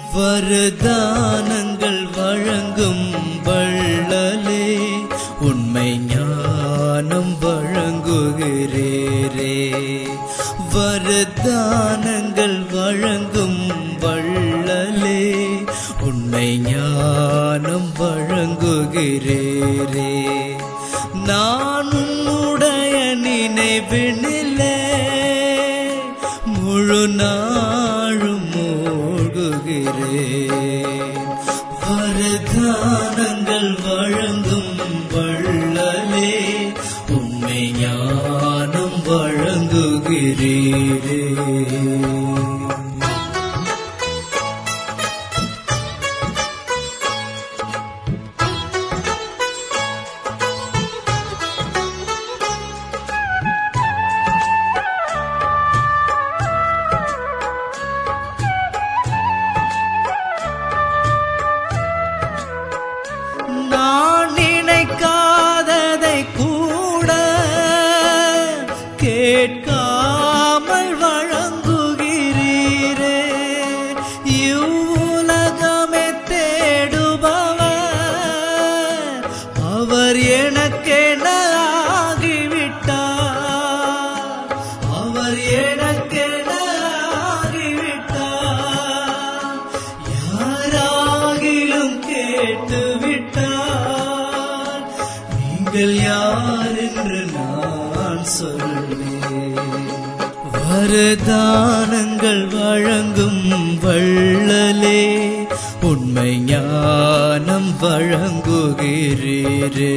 வரதானங்கள் வழங்கும் வள்ளலே உண்மை ஞானம் வழங்குகிறேரே வரதானங்கள் வழங்கும் வள்ளலே உண்மை ஞானம் வழங்குகிறேரே நான் உன்னுடைய நினைவினிலே முழு நாளும் மூழ்குகிறேன் வரதானங்கள் வழங்கும் வள்ளலே உண்மை ஞானம் வழங்குகிறீரே நான் நினைக்காததை கூட கேட்காமல் வழங்குகிறீரே இவ்வுலகமே தேடுபவர் அவர் எனக்கென ஆகிவிட்டார் அவர் எனக்கென ஆகிவிட்டார் யாராகிலும் கேட்டுவிட்டார் நீங்கள் யார் என்று நான் சொல்வேன் வரதானங்கள் வழங்கும் வள்ளலே உண்மை ஞானம் வழங்குகிறீரே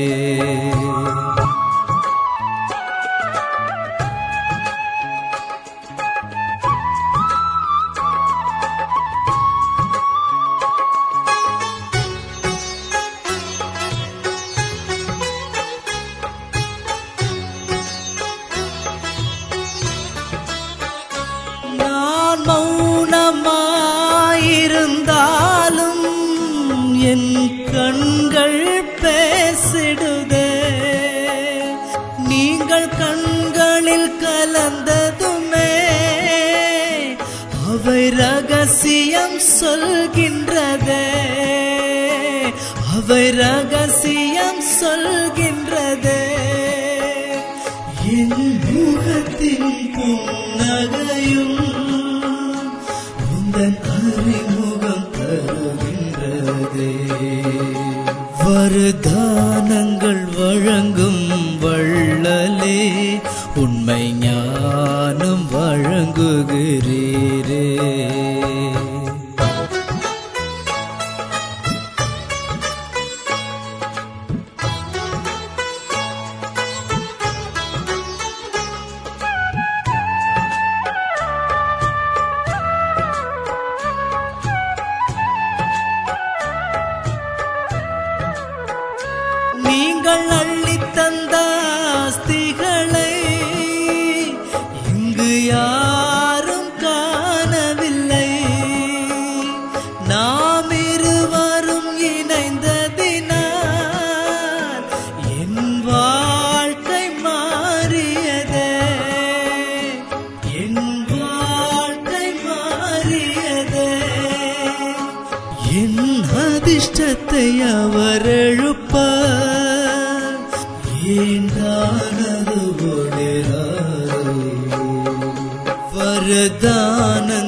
நான் மௌனமாயிருந்தாலும் என் கண்கள் பேசிடுதே நீங்கள் கண்களில் கலந்ததுமே அவை ரகசியம் சொல்கின்றதே அவை ரகசியம் சொல்கின்றதே என் முகத்தின் புன்னகையும் உந்தன் அறிமுகம் தருகின்றதே வருதானங்கள் வழங்கும் வள்ளலே உண்மை ஞானம் வழங்குகிறீரே நீங்கள் அள்ளித் தந்த ஆஸ்திகளை இங்கு யாரும் காணவில்லை நாம் இருவரும் இணைந்ததினால் என் வாழ்க்கை மாறியதே என் வாழ்க்கை மாறியதே என் அதிர்ஷ்டத்தை அவர் எழுப்ப ஏண்டானது வரதானங்கள்